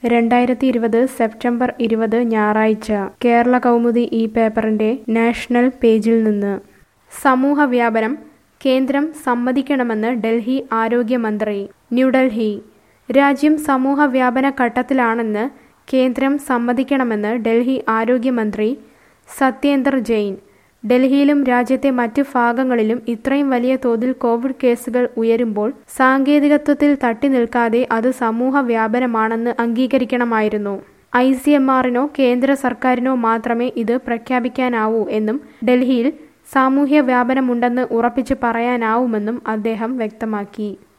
രണ്ടായിരത്തി ഇരുപത് സെപ്റ്റംബർ ഇരുപത് ഞായറാഴ്ച കേരള കൗമുദി ഈ പേപ്പറിന്റെ നാഷണൽ പേജിൽ നിന്ന് സമൂഹ വ്യാപനം കേന്ദ്രം സമ്മതിക്കണമെന്ന് ഡൽഹി ആരോഗ്യമന്ത്രി ന്യൂഡൽഹി രാജ്യം സമൂഹ വ്യാപന ഘട്ടത്തിലാണെന്ന് കേന്ദ്രം സമ്മതിക്കണമെന്ന് ഡൽഹി ആരോഗ്യമന്ത്രി സത്യേന്ദർ ജെയിൻ ഡൽഹിയിലും രാജ്യത്തെ മറ്റ് ഭാഗങ്ങളിലും ഇത്രയും വലിയ തോതിൽ കോവിഡ് കേസുകൾ ഉയരുമ്പോൾ സാങ്കേതികത്വത്തിൽ തട്ടി നിൽക്കാതെ അത് സമൂഹ വ്യാപനമാണെന്ന് അംഗീകരിക്കണമായിരുന്നു ഐ സി എം ആറിനോ കേന്ദ്ര സർക്കാരിനോ മാത്രമേ ഇത് പ്രഖ്യാപിക്കാനാവൂ എന്നും ഡൽഹിയിൽ സാമൂഹ്യ വ്യാപനമുണ്ടെന്ന് ഉറപ്പിച്ച് പറയാനാവുമെന്നും അദ്ദേഹം വ്യക്തമാക്കി